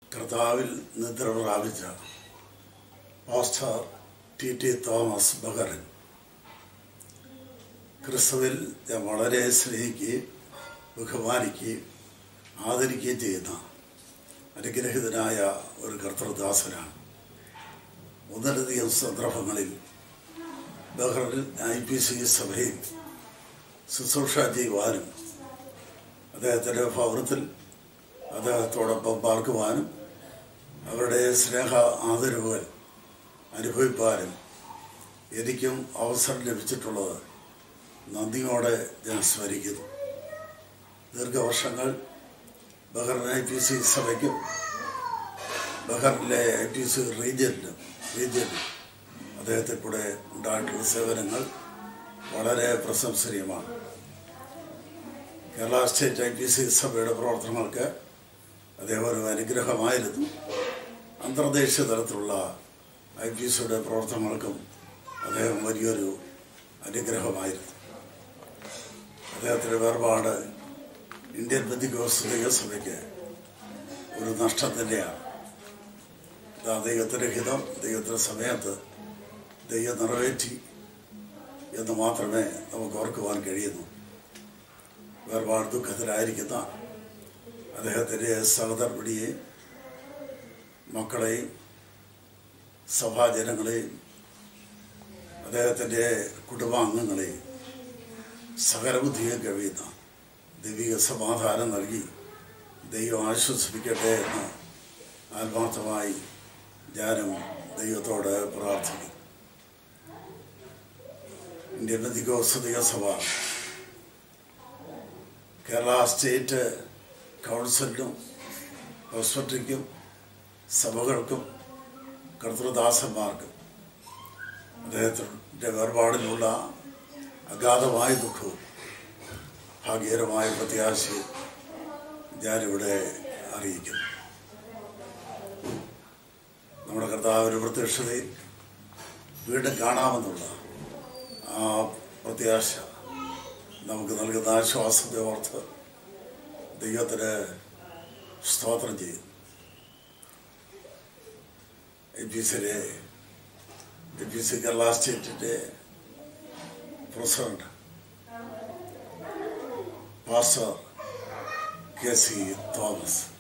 കർത്താവിൽ നിദ്ര പ്രാപിച്ച pastor T T Thomas Bahrain ക്രിസ്തുവിൽ ഞാൻ വളരെ സ്നേഹിക്കുകയും ബഹുമാനിക്കുകയും ആദരിക്കുകയും ചെയ്യുന്ന അനുഗ്രഹിതനായ ഒരു കർത്തൃദാസനാണ് ഒന്നിലധികം സന്ദർഭങ്ങളിൽ ബഹ്റിൻ ഐ പി സി സഭയിൽ ശുശ്രൂഷ ചെയ്യുവാനും അദ്ദേഹത്തിൻ്റെ ഭവനത്തിൽ അദ്ദേഹത്തോടൊപ്പം പാർക്കുവാനും അവരുടെ സ്നേഹ ആദരവുകൾ അനുഭവിപ്പാനും എനിക്കും അവസരം ലഭിച്ചിട്ടുള്ളത് നന്ദിയോടെ ഞാൻ സ്മരിക്കുന്നു ദീർഘവർഷങ്ങൾ ബഹ്റിൻ ഐ പി സി സഭയ്ക്കും ബഹ്റിനിലെ ഐ പി സി റീജിയനിലും റീജിയനിലും അദ്ദേഹത്തിൽ കൂടെ ഉണ്ടായിട്ടുള്ള സേവനങ്ങൾ വളരെ പ്രശംസനീയമാണ് Kerala state I P C സഭയുടെ പ്രവർത്തനങ്ങൾക്ക് അദ്ദേഹം ഒരു അനുഗ്രഹമായിരുന്നു അന്തർദേശീയ തലത്തിലുള്ള ഐ പി സിയുടെ പ്രവർത്തനങ്ങൾക്കും അദ്ദേഹം വലിയൊരു അനുഗ്രഹമായിരുന്നു അദ്ദേഹത്തിൻ്റെ വേർപാട് ഇന്ത്യൻ ബന്ധിക്കോസ് ദൈവസഭയ്ക്ക് ഒരു നഷ്ടം തന്നെയാണ് ഇതാ ദൈവത്തിൻ്റെ ഹിതം ദൈവത്തിൻ്റെ സമയത്ത് ദൈവം നിറവേറ്റി എന്ന് മാത്രമേ നമുക്ക് ഓർക്കുവാൻ കഴിയുന്നു വേർപാട് ദുഃഖത്തിലായിരിക്കുന്ന അദ്ദേഹത്തിൻ്റെ സഹധർമ്മിണിയെയും മക്കളെയും സഭാജനങ്ങളെയും അദ്ദേഹത്തിൻ്റെ കുടുംബാംഗങ്ങളെയും സകലബുദ്ധിയെ കഴിയുന്ന ദൈവിക സമാധാനം നൽകി ദൈവം ആശ്വസിപ്പിക്കട്ടെ എന്ന് ആത്മാർത്ഥമായി ഞാനും ദൈവത്തോട് പ്രാർത്ഥിക്കുന്നു ഇന്ത്യൻ ബന്ധികോസ്തിക സഭ കേരള സ്റ്റേറ്റ് കൗൺസിലിനും ഹോസ്പിറ്റലിനും സഭകൾക്കും കർത്തൃദാസന്മാർക്കും അദ്ദേഹത്തിൻ്റെ വേർപാടിലുള്ള അഗാധമായ ദുഃഖവും ഭാഗ്യകരമായ പ്രത്യാശയും ഞാനിവിടെ അറിയിക്കുന്നു നമ്മുടെ കർത്താവിൻ്റെ പ്രത്യക്ഷതയിൽ വീണ്ടും കാണാമെന്നുള്ള ആ പ്രത്യാശ നമുക്ക് നൽകുന്ന ആശ്വാസത്തെ ഓർത്ത് ദൈവത്തിന് സ്തോത്രം ചെയ്യും എ പി സിയിലെ എ പി സി കേരള സ്റ്റേറ്റിൻ്റെ president pastor K C Thomas